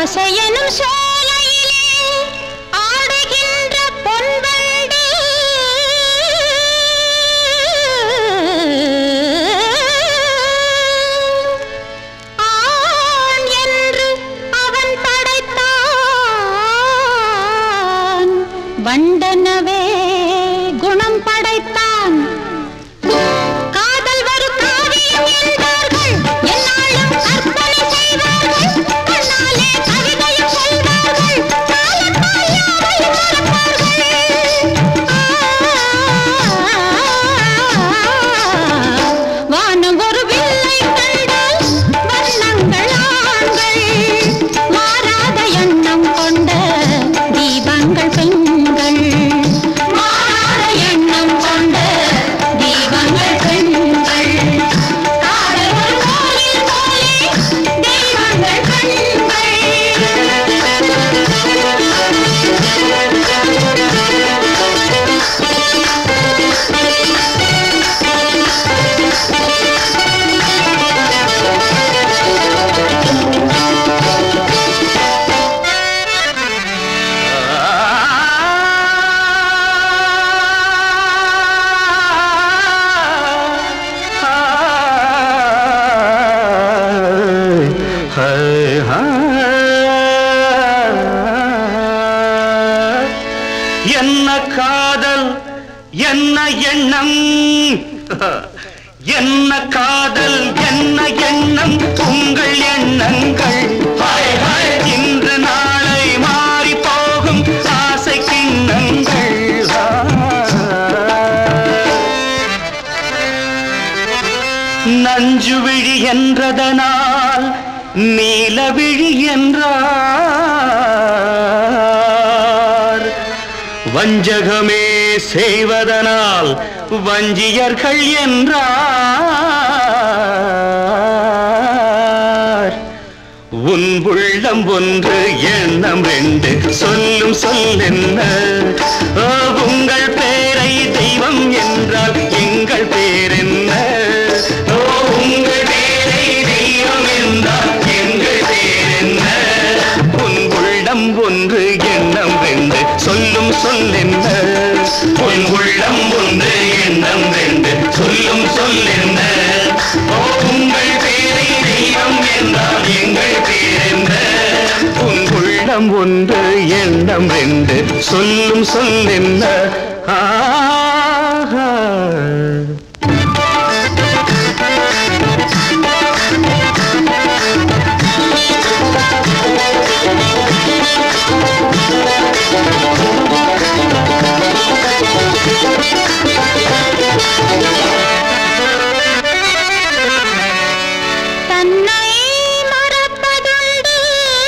ஆசையெனும் சோலையிலே ஆடுகின்ற பொன்வண்டு ஆண் என்று அவன் படைத்தான் வண்டனவே குணம் படைத்தான் காதல் ஒரு காவியம் என்பார்கள் என்னாலும் கற்பனை செய்வார்கள் கண்ணாலே கவிதையும் சொல்வார்கள் காலத்தால் யாவையும் மறப்பார்கள் வானம் ஒரு வில்லை கண்டால் வண்ணங்கள் ஆண்கள் மாறாத எண்ணம் கொண்ட தீபங்கள் பெண்கள் மாறாத எண்ணம் கொண்ட தீபங்கள் பெண்கள் காதல் ஒரு கோயில் போலே தெய்வங்கள் என்ன காதல் என்ன எண்ணம் என்ன காதல் என்ன எண்ணம் உங்கள் எண்ணங்கள் ஹாய், ஹாய், இன்று நாளை மாறி போகும் ஆசை கிண்ணங்கள் நஞ்சு விழி என்றதனால் நீலவிழி என்றார் வஞ்சகமே செய்வதனால் வஞ்சியர்கள் என்றார் உன் உள்ளம் ஒன்று எண்ணம் ரெண்டு சொல்லும் சொல்லென்ன ஓ, உங்கள் பேரை தெய்வம் என்றால் எங்கள் பேர் என்ன ஓ, உங்கள் பேரை தெய்வம் என்றால் எங்கள் பேர் என்ன உன் உள்ளம் ஒன்று எண்ணம் ரெண்டு சொல்லும் சொல்லென்ன உன் உள்ளம் ஒன்று எண்ணம் ரெண்டு சொல்லும் சொல்லென்ன ஓ, உங்கள் பேரை தெய்வம் என்றால் எங்கள் பேர் என்ன உன் உள்ளம் ஒன்று எண்ணம் ரெண்டு சொல்லும் சொல்லென்ன ஆஹா தன்னை மறப்பதுண்டு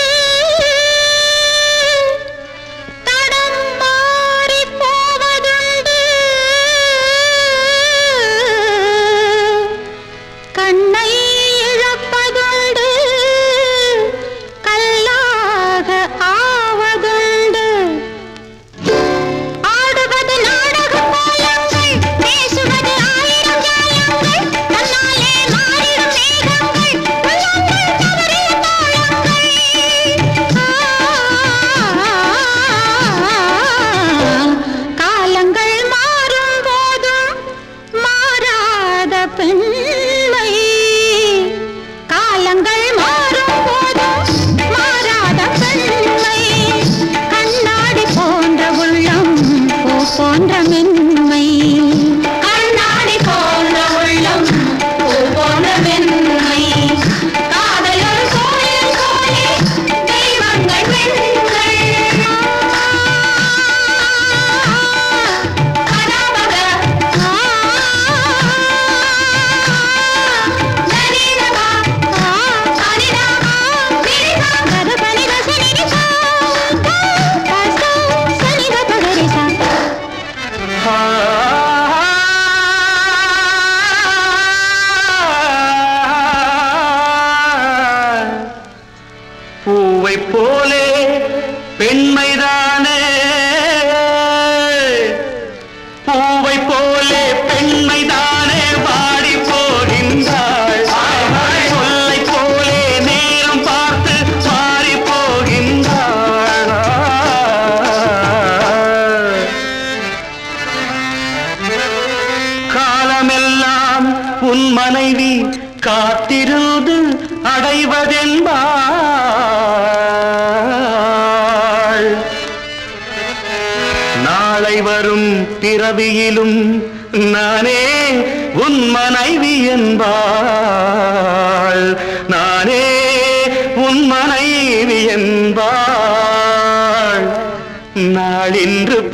தடம் மாறி போவதுண்டு கண்ணை இழப்பதுண்டு கல்லாக ஆவதுண்டு ஆடுவது நாடக கோலங்கள் பேசுவது ஆயிரம் ஜாலங்கள் தன்னாலே மாறிடும் மேகங்கள் உள்ளங்கள் தவறிய தாளங்கள் காலங்கள் மாறும் போதும் மாறாத பெண்மை காலங்கள் மாறும் போதும் மாறாத பெண்மை கண்ணாடி போன்ற உள்ளம் பூ போன்ற மென்மை கண்ணாடி போன்ற உள்ளம் பூ போன்ற மென்மை காதல் ஒரு கோயில் கோலே தெய்வங்கள் பெண்கள் கனவக நனினவா அனிதா விரிதா கதபனித சனிதா பஸ்தா சனித பகரிசா பூவை போலே பெண்மைதானே பூவை போலே பெண்மைதானே வாடி போகின்றாள் சொல்லை போலே நேரம் பார்த்து மாறி போகின்றாள் காத்திருந்து அடைவதென்பாள் நாளை வரும் பிறவியிலும் நானே உன் மனைவி என்பாள் நானே உன் மனைவி என்பாள் நாளின்று